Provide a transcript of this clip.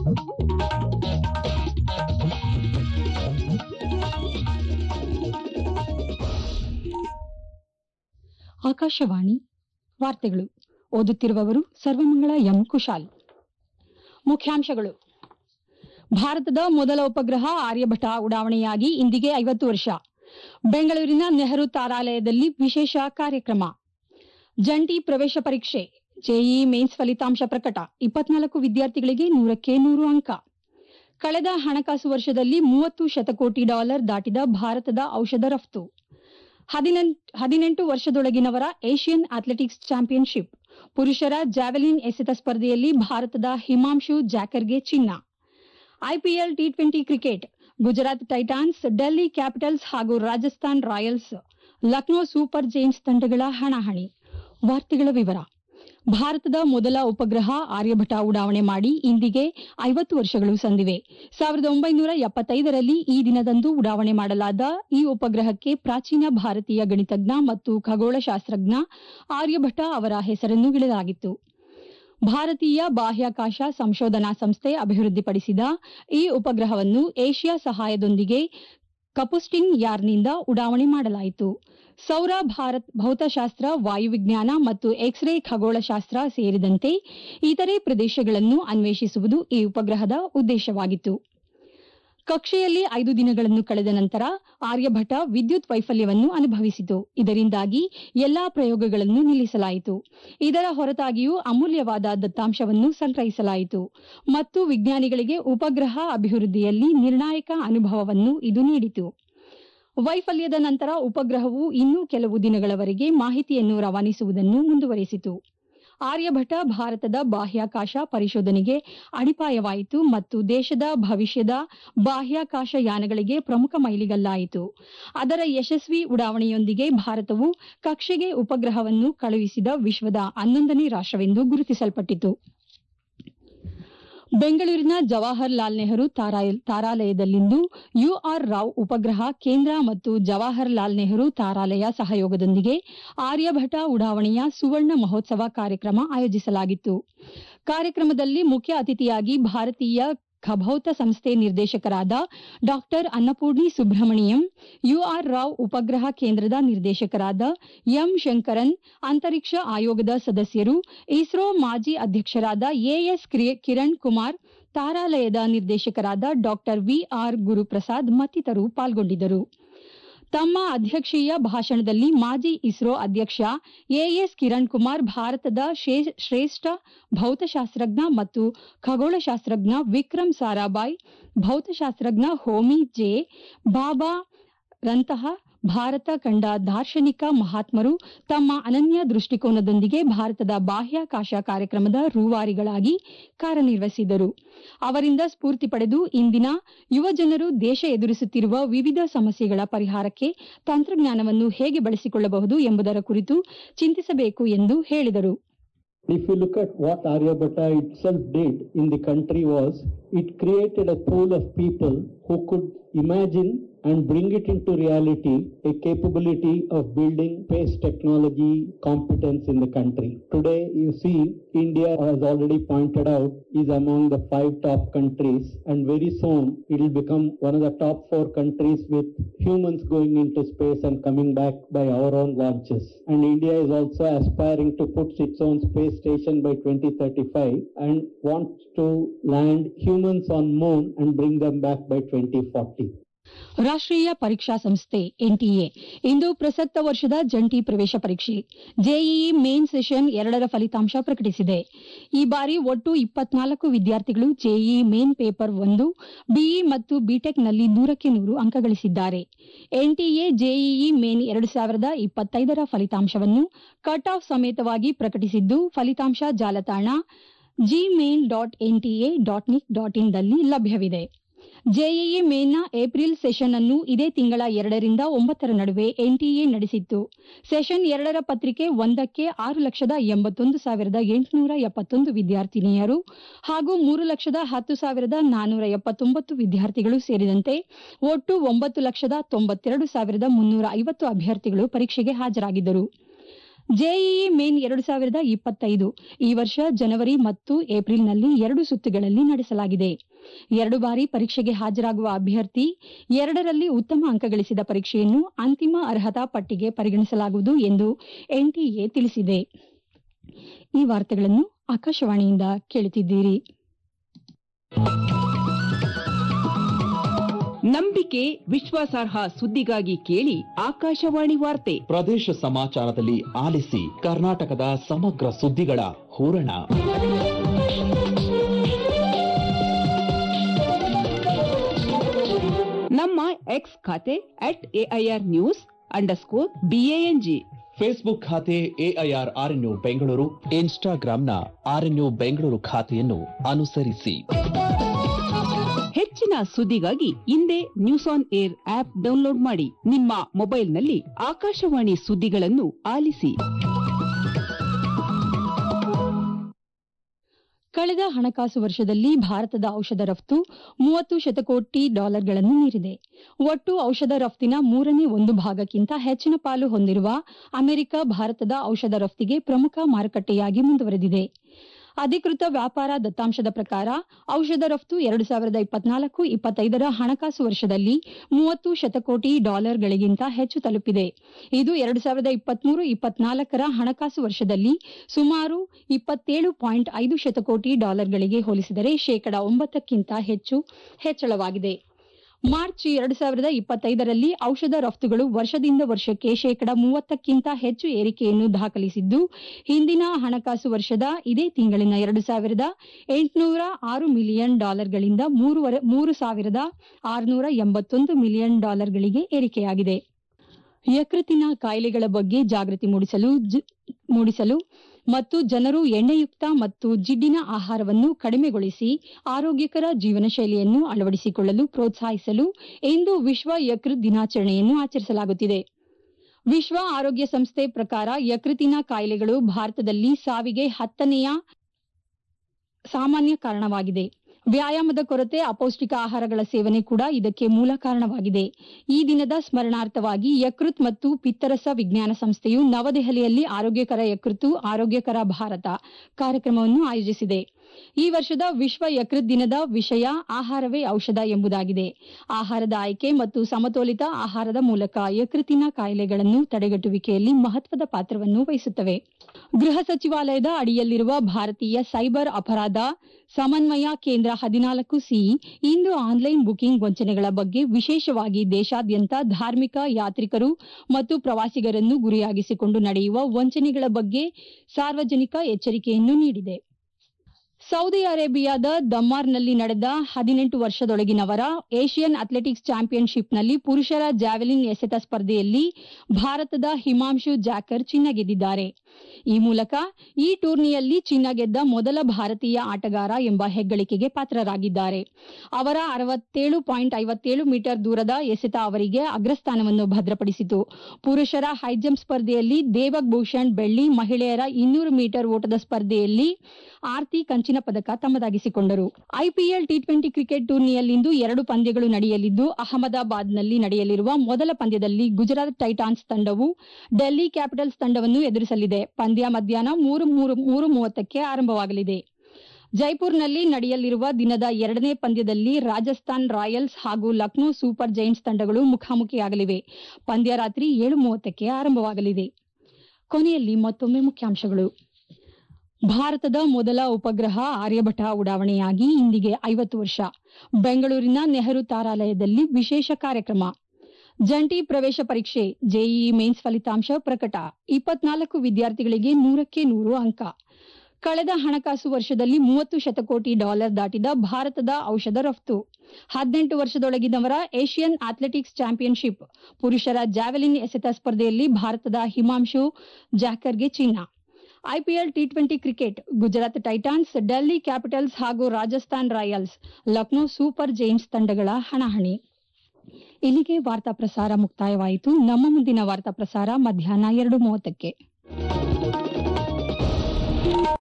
ಆಕಾಶವಾಣಿ ವಾರ್ತೆಗಳು ಓದುತ್ತಿರುವವರು ಸರ್ವಮಂಗಳ ಎಂ ಕುಶಾಲ್ ಮುಖ್ಯಾಂಶಗಳು ಭಾರತದ ಮೊದಲ ಉಪಗ್ರಹ ಆರ್ಯಭಟ ಉಡಾವಣೆಯಾಗಿ ಇಂದಿಗೆ ಐವತ್ತು ವರ್ಷ ಬೆಂಗಳೂರಿನ ನೆಹರು ತಾರಾಲಯದಲ್ಲಿ ವಿಶೇಷ ಕಾರ್ಯಕ್ರಮ ಜಂಟಿ ಪ್ರವೇಶ ಪರೀಕ್ಷೆ ಜೆಇ ಮೇನ್ಸ್ ಫಲಿತಾಂಶ ಪ್ರಕಟ ಇಪ್ಪತ್ನಾಲ್ಕು ವಿದ್ಯಾರ್ಥಿಗಳಿಗೆ ನೂರಕ್ಕೆ ನೂರು ಅಂಕ ಕಳೆದ ಹಣಕಾಸು ವರ್ಷದಲ್ಲಿ ಮೂವತ್ತು ಶತಕೋಟಿ ಡಾಲರ್ ದಾಟಿದ ಭಾರತದ ಔಷಧ ರಫ್ತು ಹದಿನೆಂಟು ವರ್ಷದೊಳಗಿನವರ ಏಷ್ಯನ್ ಅಥ್ಲೆಟಿಕ್ಸ್ ಚಾಂಪಿಯನ್ಶಿಪ್ ಪುರುಷರ ಜಾವೆಲಿನ್ ಎಸೆತ ಸ್ಪರ್ಧೆಯಲ್ಲಿ ಭಾರತದ ಹಿಮಾಂಶು ಜಾಕರ್ಗೆ ಚಿನ್ನ IPL T twenty cricket Gujarat titans Delhi capitals ಹಾಗೂ Rajasthan royals Lucknow super giants ತಂಡಗಳ ಹಣಾಹಣಿ ವಾರ್ತೆಗಳ ವಿವರ ಭಾರತದ ಮೊದಲ ಉಪಗ್ರಹ ಆರ್ಯಭಟ ಉಡಾವಣೆ ಮಾಡಿ ಇಂದಿಗೆ ಐವತ್ತು ವರ್ಷಗಳು ಸಂದಿವೆ ಸಾವಿರದ ಒಂಬೈನೂರ ಎಪ್ಪತ್ತೈದರಲ್ಲಿ ಈ ದಿನದಂದು ಉಡಾವಣೆ ಮಾಡಲಾದ ಈ ಉಪಗ್ರಹಕ್ಕೆ ಪ್ರಾಚೀನ ಭಾರತೀಯ ಗಣಿತಜ್ಞ ಮತ್ತು ಖಗೋಳಶಾಸ್ತ್ರಜ್ಞ ಆರ್ಯಭಟ ಅವರ ಹೆಸರನ್ನು ಇಡಲಾಗಿತ್ತು ಭಾರತೀಯ ಬಾಹ್ಯಾಕಾಶ ಸಂಶೋಧನಾ ಸಂಸ್ಥೆ ಅಭಿವೃದ್ಧಿಪಡಿಸಿದ ಈ ಉಪಗ್ರಹವನ್ನು ಏಷ್ಯಾ ಸಹಾಯದೊಂದಿಗೆ ಕಪುಸ್ಟಿನ್ ಯಾರ್ನಿಂದ ಉಡಾವಣೆ ಮಾಡಲಾಯಿತು ಸೌರ ಭಾರತ್ ಭೌತಶಾಸ್ತ್ರ ವಾಯುವಿಜ್ಞಾನ ಮತ್ತು ಎಕ್ಸ್ ರೇ ಖಗೋಳಶಾಸ್ತ್ರ ಸೇರಿದಂತೆ ಇತರೆ ಪ್ರದೇಶಗಳನ್ನು ಅನ್ವೇಷಿಸುವುದು ಈ ಉಪಗ್ರಹದ ಉದ್ದೇಶವಾಗಿತ್ತು ಕಕ್ಷೆಯಲ್ಲಿ ಐದು ದಿನಗಳನ್ನು ಕಳೆದ ನಂತರ ಆರ್ಯಭಟ ವಿದ್ಯುತ್ ವೈಫಲ್ಯವನ್ನು ಅನುಭವಿಸಿತು ಇದರಿಂದಾಗಿ ಎಲ್ಲಾ ಪ್ರಯೋಗಗಳನ್ನು ನಿಲ್ಲಿಸಲಾಯಿತು ಇದರ ಹೊರತಾಗಿಯೂ ಅಮೂಲ್ಯವಾದ ದತ್ತಾಂಶವನ್ನು ಸಂಗ್ರಹಿಸಲಾಯಿತು ಮತ್ತು ವಿಜ್ಞಾನಿಗಳಿಗೆ ಉಪಗ್ರಹ ಅಭಿವೃದ್ಧಿಯಲ್ಲಿ ನಿರ್ಣಾಯಕ ಅನುಭವವನ್ನು ಇದು ನೀಡಿತು ವೈಫಲ್ಯದ ನಂತರ ಉಪಗ್ರಹವು ಇನ್ನೂ ಕೆಲವು ದಿನಗಳವರೆಗೆ ಮಾಹಿತಿಯನ್ನು ರವಾನಿಸುವುದನ್ನು ಮುಂದುವರೆಸಿತು ಆರ್ಯಭಟ ಭಾರತದ ಬಾಹ್ಯಾಕಾಶ ಪರಿಶೋಧನೆಗೆ ಅಡಿಪಾಯವಾಯಿತು ಮತ್ತು ದೇಶದ ಭವಿಷ್ಯದ ಬಾಹ್ಯಾಕಾಶ ಯಾನಗಳಿಗೆ ಪ್ರಮುಖ ಮೈಲಿಗಲ್ಲಾಯಿತು ಅದರ ಯಶಸ್ವಿ ಉಡಾವಣೆಯೊಂದಿಗೆ ಭಾರತವು ಕಕ್ಷೆಗೆ ಉಪಗ್ರಹವನ್ನು ಕಳುಹಿಸಿದ ವಿಶ್ವದ ಹನ್ನೊಂದನೇ ರಾಷ್ಟವೆಂದು ಗುರುತಿಸಲ್ಪಟ್ಟಿತು ಬೆಂಗಳೂರಿನ ಜವಾಹರ್ ಲಾಲ್ ನೆಹರು ತಾರಾಲಯದಲ್ಲಿಂದು ಯುಆರ್ ರಾವ್ ಉಪಗ್ರಹ ಕೇಂದ್ರ ಮತ್ತು ಜವಾಹರ್ ಲಾಲ್ ನೆಹರು ತಾರಾಲಯ ಸಹಯೋಗದೊಂದಿಗೆ ಆರ್ಯಭಟ ಉಡಾವಣೆಯ ಸುವರ್ಣ ಮಹೋತ್ಸವ ಕಾರ್ಯಕ್ರಮ ಆಯೋಜಿಸಲಾಗಿತ್ತು ಕಾರ್ಯಕ್ರಮದಲ್ಲಿ ಮುಖ್ಯ ಅತಿಥಿಯಾಗಿ ಭಾರತೀಯ ಖಭೌತ ಸಂಸ್ಥೆ ನಿರ್ದೇಶಕರಾದ ಡಾ ಅನ್ನಪೂರ್ಣಿ ಸುಬ್ರಹ್ಮಣಿಯಂ ಯುಆರ್ ರಾವ್ ಉಪಗ್ರಹ ಕೇಂದ್ರದ ನಿರ್ದೇಶಕರಾದ ಎಂ ಶಂಕರನ್ ಅಂತರಿಕ್ಷ ಆಯೋಗದ ಸದಸ್ಯರು ಇಸ್ರೋ ಮಾಜಿ ಅಧ್ಯಕ್ಷರಾದ ಎಎಸ್ ಕಿರಣ್ ಕುಮಾರ್ ತಾರಾಲಯದ ನಿರ್ದೇಶಕರಾದ ಡಾ ವಿಆರ್ ಗುರುಪ್ರಸಾದ್ ಮತ್ತಿತರರು ಪಾಲ್ಗೊಂಡಿದ್ದರು ತಮ್ಮ ಅಧ್ಯಕ್ಷೀಯ ಭಾಷಣದಲ್ಲಿ ಮಾಜಿ ಇಸ್ರೋ ಅಧ್ಯಕ್ಷ ಎಎಸ್ ಕಿರಣ್ ಕುಮಾರ್ ಭಾರತದ ಶ್ರೇಷ್ಠ ಭೌತಶಾಸ್ತ್ರಜ್ಞ ಮತ್ತು ಖಗೋಳಶಾಸ್ತ್ರಜ್ಞ ವಿಕ್ರಮ್ ಸಾರಾಭಾಯ್ ಭೌತಶಾಸ್ತ್ರಜ್ಞ ಹೋಮಿ ಜೆ ಬಾಬಾ ರಂತಹ ಭಾರತ ಕಂಡ ದಾರ್ಶನಿಕ ಮಹಾತ್ಮರು ತಮ್ಮ ಅನನ್ಯ ದೃಷ್ಟಿಕೋನದೊಂದಿಗೆ ಭಾರತದ ಬಾಹ್ಯಾಕಾಶ ಕಾರ್ಯಕ್ರಮದ ರೂವಾರಿಗಳಾಗಿ ಕಾರ್ಯನಿರ್ವಹಿಸಿದರು ಅವರಿಂದ ಸ್ಫೂರ್ತಿ ಪಡೆದು ಇಂದಿನ ಯುವಜನರು ದೇಶ ಎದುರಿಸುತ್ತಿರುವ ವಿವಿಧ ಸಮಸ್ಯೆಗಳ ಪರಿಹಾರಕ್ಕೆ ತಂತ್ರಜ್ಞಾನವನ್ನು ಹೇಗೆ ಬಳಸಿಕೊಳ್ಳಬಹುದು ಎಂಬುದರ ಕುರಿತು ಚಿಂತಿಸಬೇಕು ಎಂದು ಹೇಳಿದರು If you look at what Aryabhatta itself did in the country was, it created a pool of people who could imagine and bring it into reality a capability of building space technology competence in the country. Today, you see, India, as already pointed out, is among the five top countries, and very soon it will become one of the top four countries with humans going into space and coming back by our own launches. And India is also aspiring to put its own space station by 2035 and wants to land humans on moon and bring them back by 2040. ರಾಷ್ಟ್ರೀಯ ಪರೀಕ್ಷಾ ಸಂಸ್ಥೆ NTA ಇಂದು ಪ್ರಸಕ್ತ ವರ್ಷದ ಜಂಟಿ ಪ್ರವೇಶ ಪರೀಕ್ಷೆ JEE main session ಎರಡರ ಫಲಿತಾಂಶ ಪ್ರಕಟಿಸಿದೆ ಈ ಬಾರಿ ಒಟ್ಟು ಇಪ್ಪತ್ನಾಲ್ಕು ವಿದ್ಯಾರ್ಥಿಗಳು ಜೆಇಇ ಮೇನ್ ಪೇಪರ್ ಒಂದು ಬಿಇ ಮತ್ತು ಬಿಟೆಕ್ನಲ್ಲಿ ನೂರಕ್ಕೆ ನೂರು ಅಂಕ ಗಳಿಸಿದ್ದಾರೆ ಎನ್ಟಿಎ ಜೆಇಇ ಮೇನ್ ಎರಡು ಸಾವಿರದ ಇಪ್ಪತ್ತೈದರ ಫಲಿತಾಂಶವನ್ನು ಕಟ್ ಆಫ್ ಸಮೇತವಾಗಿ ಪ್ರಕಟಿಸಿದ್ದು ಫಲಿತಾಂಶ ಜಾಲತಾಣ JEE main dot NTA dot NIC dot ಇನ್ದಲ್ಲಿ ಲಭ್ಯವಿದೆ ಜೆಇಇ ಮೇನ್ನ ಏಪ್ರಿಲ್ ಸೆಷನ್ ಅನ್ನು ಇದೇ ತಿಂಗಳ ಎರಡರಿಂದ ಒಂಬತ್ತರ ನಡುವೆ ಎನ್ಟಿಎ ನಡೆಸಿತ್ತು ಸೆಷನ್ ಎರಡರ ಪತ್ರಿಕೆ ಒಂದಕ್ಕೆ ಆರು ಲಕ್ಷದ ಎಂಬತ್ತೊಂದು ಸಾವಿರದ ಎಂಟುನೂರ ಎಪ್ಪತ್ತೊಂದು ವಿದ್ಯಾರ್ಥಿನಿಯರು ಹಾಗೂ ಮೂರು ಲಕ್ಷದ ಹತ್ತು ಸಾವಿರದ ನಾನ್ನೂರ ಎಪ್ಪತ್ತೊಂಬತ್ತು ವಿದ್ಯಾರ್ಥಿಗಳು ಸೇರಿದಂತೆ ಒಟ್ಟು ಒಂಬತ್ತು ಲಕ್ಷದ ತೊಂಬತ್ತೆರಡು ಸಾವಿರದ ಮುನ್ನೂರ ಐವತ್ತು ಅಭ್ಯರ್ಥಿಗಳು ಪರೀಕ್ಷೆಗೆ ಹಾಜರಾಗಿದ್ದರು ಜೆಇಇ ಮೇನ್ ಎರಡು ಸಾವಿರದ ಇಪ್ಪತ್ತೈದು ಈ ವರ್ಷ ಜನವರಿ ಮತ್ತು ಏಪ್ರಿಲ್ನಲ್ಲಿ ಎರಡು ಸುತ್ತುಗಳಲ್ಲಿ ನಡೆಸಲಾಗಿದೆ ಎರಡು ಬಾರಿ ಪರೀಕ್ಷೆಗೆ ಹಾಜರಾಗುವ ಅಭ್ಯರ್ಥಿ ಎರಡರಲ್ಲಿ ಉತ್ತಮ ಅಂಕ ಗಳಿಸಿದ ಪರೀಕ್ಷೆಯನ್ನು ಅಂತಿಮ ಅರ್ಹತಾ ಪಟ್ಟಿಗೆ ಪರಿಗಣಿಸಲಾಗುವುದು ಎಂದು ಎನ್ಟಿಎ ತಿಳಿಸಿದೆ ಈ ವಾರ್ತೆಗಳನ್ನು ಆಕಾಶವಾಣಿಯಿಂದ ಕೇಳುತ್ತಿದ್ದೀರಿ ನಂಬಿಕೆ ವಿಶ್ವಾಸಾರ್ಹ ಸುದ್ದಿಗಾಗಿ ಕೇಳಿ ಆಕಾಶವಾಣಿ ವಾರ್ತೆ ಪ್ರದೇಶ ಸಮಾಚಾರದಲ್ಲಿ ಆಲಿಸಿ ಕರ್ನಾಟಕದ ಸಮಗ್ರ ಸುದ್ದಿಗಳ ಹೂರಣ ನಮ್ಮ ಎಕ್ಸ್ ಖಾತೆ at AIR news underscore B A N G Facebook ಖಾತೆ ಎಐಆರ್ ಆರ್ಎನ್ಯು ಬೆಂಗಳೂರು ಇನ್ಸ್ಟಾಗ್ರಾಂನ ಆರ್ಎನ್ಯು ಬೆಂಗಳೂರು ಖಾತೆಯನ್ನು ಅನುಸರಿಸಿ ಹೆಚ್ಚಿನ ಸುದ್ದಿಗಾಗಿ ಹಿಂದೆ news on air app download ಮಾಡಿ ನಿಮ್ಮ ಮೊಬೈಲ್ನಲ್ಲಿ ಆಕಾಶವಾಣಿ ಸುದ್ದಿಗಳನ್ನು ಆಲಿಸಿ ಕಳೆದ ಹಣಕಾಸು ವರ್ಷದಲ್ಲಿ ಭಾರತದ ಔಷಧ ರಫ್ತು ಮೂವತ್ತು ಶತಕೋಟಿ ಡಾಲರ್ಗಳನ್ನು ಮೀರಿದೆ ಒಟ್ಟು ಔಷಧ ರಫ್ತಿನ ಮೂರನೇ ಒಂದು ಭಾಗಕ್ಕಿಂತ ಹೆಚ್ಚಿನ ಪಾಲು ಹೊಂದಿರುವ ಅಮೆರಿಕ ಭಾರತದ ಔಷಧ ರಫ್ತಿಗೆ ಪ್ರಮುಖ ಮಾರುಕಟ್ಟೆಯಾಗಿ ಮುಂದುವರೆದಿದೆ ಅಧಿಕೃತ ವ್ಯಾಪಾರ ದತ್ತಾಂಶದ ಪ್ರಕಾರ ಔಷಧ ರಫ್ತು ಎರಡು ಸಾವಿರದ ಇಪ್ಪತ್ನಾಲ್ಕು ಇಪ್ಪತ್ತೈದರ ಹಣಕಾಸು ವರ್ಷದಲ್ಲಿ ಮೂವತ್ತು ಶತಕೋಟಿ ಡಾಲರ್ಗಳಿಗಿಂತ ಹೆಚ್ಚು ತಲುಪಿದೆ ಇದು ಎರಡು ಸಾವಿರದ ಇಪ್ಪತ್ಮೂರು ಇಪ್ಪತ್ನಾಲ್ಕರ ಹಣಕಾಸು ವರ್ಷದಲ್ಲಿ ಸುಮಾರು ಇಪ್ಪತ್ತೇಳು ಪಾಯಿಂಟ್ ಐದು ಶತಕೋಟಿ ಡಾಲರ್ಗಳಿಗೆ ಹೋಲಿಸಿದರೆ ಶೇಕಡ ಒಂಬತ್ತಕ್ಕಿಂತ ಹೆಚ್ಚು ಹೆಚ್ಚಳವಾಗಿದೆ ಮಾರ್ಚ್ ಎರಡು ಸಾವಿರದ ಇಪ್ಪತ್ತೈದರಲ್ಲಿ ಔಷಧ ರಫ್ತುಗಳು ವರ್ಷದಿಂದ ವರ್ಷಕ್ಕೆ ಶೇಕಡ ಮೂವತ್ತಕ್ಕಿಂತ ಹೆಚ್ಚು ಏರಿಕೆಯನ್ನು ದಾಖಲಿಸಿದ್ದು ಹಿಂದಿನ ಹಣಕಾಸು ವರ್ಷದ ಇದೇ ತಿಂಗಳಿನ ಎರಡು ಸಾವಿರದ ಎಂಟುನೂರ ಆರು ಮಿಲಿಯನ್ ಡಾಲರ್ಗಳಿಂದ ಮೂರುವರೆ- ಮೂರು ಸಾವಿರದ ಆರುನೂರ ಎಂಬತ್ತೊಂದು ಮಿಲಿಯನ್ ಡಾಲರ್ಗಳಿಗೆ ಏರಿಕೆಯಾಗಿದೆ ಯಕೃತಿನ ಕಾಯಿಲೆಗಳ ಬಗ್ಗೆ ಜಾಗೃತಿ ಮೂಡಿಸಲು ಜ- ಮೂಡಿಸಲು ಮತ್ತು ಜನರು ಎಣ್ಣೆಯುಕ್ತ ಮತ್ತು ಜಿಡ್ಡಿನ ಆಹಾರವನ್ನು ಕಡಿಮೆಗೊಳಿಸಿ ಆರೋಗ್ಯಕರ ಜೀವನ ಶೈಲಿಯನ್ನು ಅಳವಡಿಸಿಕೊಳ್ಳಲು ಪ್ರೋತ್ಸಾಹಿಸಲು ಇಂದು ವಿಶ್ವ ಯಕೃತ್ ದಿನಾಚರಣೆಯನ್ನು ಆಚರಿಸಲಾಗುತ್ತಿದೆ ವಿಶ್ವ ಆರೋಗ್ಯ ಸಂಸ್ಥೆ ಪ್ರಕಾರ ಯಕೃತಿನ ಕಾಯಿಲೆಗಳು ಭಾರತದಲ್ಲಿ ಸಾವಿಗೆ ಹತ್ತನೆಯ ಸಾಮಾನ್ಯ ಕಾರಣವಾಗಿದೆ ವ್ಯಾಯಾಮದ ಕೊರತೆ ಅಪೌಷ್ಟಿಕ ಆಹಾರಗಳ ಸೇವನೆ ಕೂಡ ಇದಕ್ಕೆ ಮೂಲ ಕಾರಣವಾಗಿದೆ ಈ ದಿನದ ಸ್ಮರಣಾರ್ಥವಾಗಿ ಯಕೃತ್ ಮತ್ತು ಪಿತ್ತರಸ ವಿಜ್ಞಾನ ಸಂಸ್ಥೆಯು ನವದೆಹಲಿಯಲ್ಲಿ ಆರೋಗ್ಯಕರ ಯಕೃತ್ತು ಆರೋಗ್ಯಕರ ಭಾರತ ಕಾರ್ಯಕ್ರಮವನ್ನು ಆಯೋಜಿಸಿದೆ ಈ ವರ್ಷದ ವಿಶ್ವ ಯಕೃತ್ ದಿನದ ವಿಷಯ ಆಹಾರವೇ ಔಷಧ ಎಂಬುದಾಗಿದೆ ಆಹಾರದ ಆಯ್ಕೆ ಮತ್ತು ಸಮತೋಲಿತ ಆಹಾರದ ಮೂಲಕ ಯಕೃತಿನ ಕಾಯಿಲೆಗಳನ್ನು ತಡೆಗಟ್ಟುವಿಕೆಯಲ್ಲಿ ಮಹತ್ವದ ಪಾತ್ರವನ್ನು ವಹಿಸುತ್ತವೆ ಗೃಹ ಸಚಿವಾಲಯದ ಅಡಿಯಲ್ಲಿರುವ ಭಾರತೀಯ ಸೈಬರ್ ಅಪರಾಧ ಸಮನ್ವಯ ಕೇಂದ್ರ ಹದಿನಾಲ್ಕು ಸಿ ಇಂದು ಆನ್ಲೈನ್ ಬುಕಿಂಗ್ ವಂಚನೆಗಳ ಬಗ್ಗೆ ವಿಶೇಷವಾಗಿ ದೇಶಾದ್ಯಂತ ಧಾರ್ಮಿಕ ಯಾತ್ರಿಕರು ಮತ್ತು ಪ್ರವಾಸಿಗರನ್ನು ಗುರಿಯಾಗಿಸಿಕೊಂಡು ನಡೆಯುವ ವಂಚನೆಗಳ ಬಗ್ಗೆ ಸಾರ್ವಜನಿಕ ಎಚ್ಚರಿಕೆಯನ್ನು ನೀಡಿದೆ ಸೌದಿ ಅರೇಬಿಯಾದ ದಮ್ಮಾರ್ನಲ್ಲಿ ನಡೆದ ಹದಿನೆಂಟು ವರ್ಷದೊಳಗಿನವರ ಏಷ್ಯನ್ ಅಥ್ಲೆಟಿಕ್ಸ್ ಚಾಂಪಿಯನ್ಶಿಪ್ನಲ್ಲಿ ಪುರುಷರ ಜಾವೆಲಿನ್ ಎಸೆತ ಸ್ಪರ್ಧೆಯಲ್ಲಿ ಭಾರತದ ಹಿಮಾಂಶು ಜಾಕರ್ ಚಿನ್ನ ಗೆದ್ದಿದ್ದಾರೆ ಈ ಮೂಲಕ ಈ ಟೂರ್ನಿಯಲ್ಲಿ ಚಿನ್ನ ಗೆದ್ದ ಮೊದಲ ಭಾರತೀಯ ಆಟಗಾರ ಎಂಬ ಹೆಗ್ಗಳಿಕೆಗೆ ಪಾತ್ರರಾಗಿದ್ದಾರೆ ಅವರ ಅರವತ್ತೇಳು ಪಾಯಿಂಟ್ ಐವತ್ತೇಳು ಮೀಟರ್ ದೂರದ ಎಸೆತ ಅವರಿಗೆ ಅಗ್ರಸ್ಥಾನವನ್ನು ಭದ್ರಪಡಿಸಿತು ಪುರುಷರ ಹೈಜಂಪ್ ಸ್ಪರ್ಧೆಯಲ್ಲಿ ದೇವಕ್ ಭೂಷಣ್ ಬೆಳ್ಳಿ ಮಹಿಳೆಯರ ಇನ್ನೂರು ಮೀಟರ್ ಓಟದ ಸ್ಪರ್ಧೆಯಲ್ಲಿ ಆರ್ತಿ ಕಂಚಿನ ಪದಕ ತಮ್ಮದಾಗಿಸಿಕೊಂಡರು ಐಪಿಎಲ್ ಟಿ ಟ್ವೆಂಟಿ ಕ್ರಿಕೆಟ್ ಟೂರ್ನಿಯಲ್ಲಿಂದು ಎರಡು ಪಂದ್ಯಗಳು ನಡೆಯಲಿದ್ದು ಅಹಮದಾಬಾದ್ನಲ್ಲಿ ನಡೆಯಲಿರುವ ಮೊದಲ ಪಂದ್ಯದಲ್ಲಿ ಗುಜರಾತ್ ಟೈಟಾನ್ಸ್ ತಂಡವು ಡೆಲ್ಲಿ ಕ್ಯಾಪಿಟಲ್ಸ್ ತಂಡವನ್ನು ಎದುರಿಸಲಿದೆ ಪಂದ್ಯ ಮಧ್ಯಾಹ್ನ ಮೂರು ಮೂರು ಮೂರು ಮೂವತ್ತಕ್ಕೆ ಆರಂಭವಾಗಲಿದೆ ಜೈಪುರ್ನಲ್ಲಿ ನಡೆಯಲಿರುವ ದಿನದ ಎರಡನೇ ಪಂದ್ಯದಲ್ಲಿ ರಾಜಸ್ಥಾನ್ ರಾಯಲ್ಸ್ ಹಾಗೂ ಲಕ್ನೋ ಸೂಪರ್ ಜೈಂಟ್ಸ್ ತಂಡಗಳು ಮುಖಾಮುಖಿಯಾಗಲಿವೆ ಪಂದ್ಯ ರಾತ್ರಿ ಏಳು ಮೂವತ್ತಕ್ಕೆ ಆರಂಭವಾಗಲಿದೆ ಕೊನೆಯಲ್ಲಿ ಮತ್ತೊಮ್ಮೆ ಮುಖ್ಯಾಂಶಗಳು ಭಾರತದ ಮೊದಲ ಉಪಗ್ರಹ ಆರ್ಯಭಟ ಉಡಾವಣೆಯಾಗಿ ಇಂದಿಗೆ ಐವತ್ತು ವರ್ಷ ಬೆಂಗಳೂರಿನ ನೆಹರು ತಾರಾಲಯದಲ್ಲಿ ವಿಶೇಷ ಕಾರ್ಯಕ್ರಮ ಜಂಟಿ ಪ್ರವೇಶ ಪರೀಕ್ಷೆ ಜೆಇಇ ಮೇನ್ಸ್ ಫಲಿತಾಂಶ ಪ್ರಕಟ ಇಪ್ಪತ್ನಾಲ್ಕು ವಿದ್ಯಾರ್ಥಿಗಳಿಗೆ ನೂರಕ್ಕೆ ನೂರು ಅಂಕ ಕಳೆದ ಹಣಕಾಸು ವರ್ಷದಲ್ಲಿ ಮೂವತ್ತು ಶತಕೋಟಿ ಡಾಲರ್ ದಾಟಿದ ಭಾರತದ ಔಷಧ ರಫ್ತು ಹದಿನೆಂಟು ವರ್ಷದೊಳಗಿನವರ ಏಷ್ಯನ್ ಅಥ್ಲೆಟಿಕ್ಸ್ ಚಾಂಪಿಯನ್ಶಿಪ್ ಪುರುಷರ ಜಾವೆಲಿನ್ ಎಸೆತ ಸ್ಪರ್ಧೆಯಲ್ಲಿ ಭಾರತದ ಹಿಮಾಂಶು ಜಾಕರ್ಗೆ ಚಿನ್ನ IPL T twenty cricket Gujarat titans Delhi capitals ಹಾಗೂ Rajasthan royals Lucknow super giants ತಂಡಗಳ ಹಣಾಹಣಿ ಇಲ್ಲಿಗೆ ವಾರ್ತಾ ಪ್ರಸಾರ ಮುಕ್ತಾಯವಾಯಿತು ನಮ್ಮ ಮುಂದಿನ ವಾರ್ತಾ ಪ್ರಸಾರ ಮಧ್ಯಾಹ್ನ ಎರಡು ಮೂವತ್ತಕ್ಕೆ